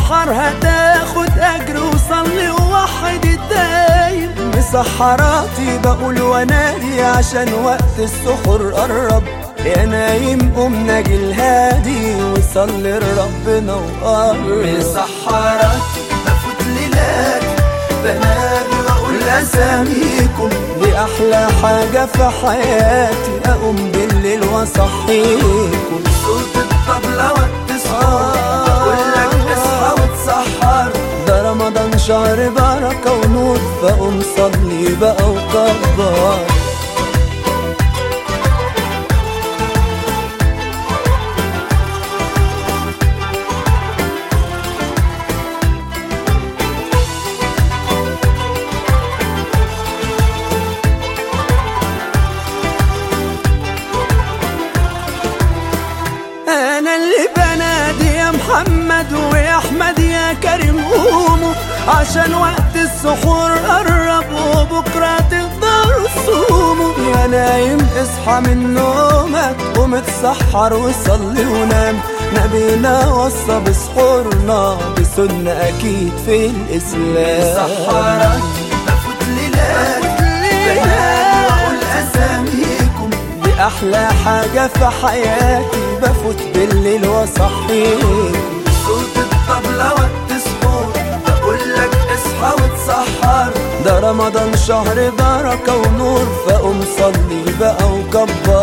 مسحر هتاخد اجر وصلي ووحد الدايم مسحراتي بقول ونادي عشان وقت السحور قرب يا نايم قوم ناجي الهادي وصلي لربنا وقرب مسحراتي بفوت ليلات بنادي واقول اساميكم دي احلى حاجة في حياتي اقوم بالليل واصحيكم صوت الطبلة والتصحى بقول لك اصحى وتسحر ده رمضان شهر بركة ونور فقوم صلي بقى وكبر انا اللي بنادي يا محمد ويا احمد يا كريم قوموا عشان وقت السحور قرب وبكره تقدروا تصوموا يا نايم اصحى من نومك قوم اتسحر وصلي ونام نبينا وصى بسحورنا بسنة أكيد في الإسلام مسحراتي بفوت ليلات بنادي واقول اساميكم دي أحلى حاجة في حياتي بفوت بالليل وأصحيكم صوت الطبلة والتصحور بقول لك اصحى وتسحر ده رمضان شهر بركة ونور فقوم صلي بقى وكبر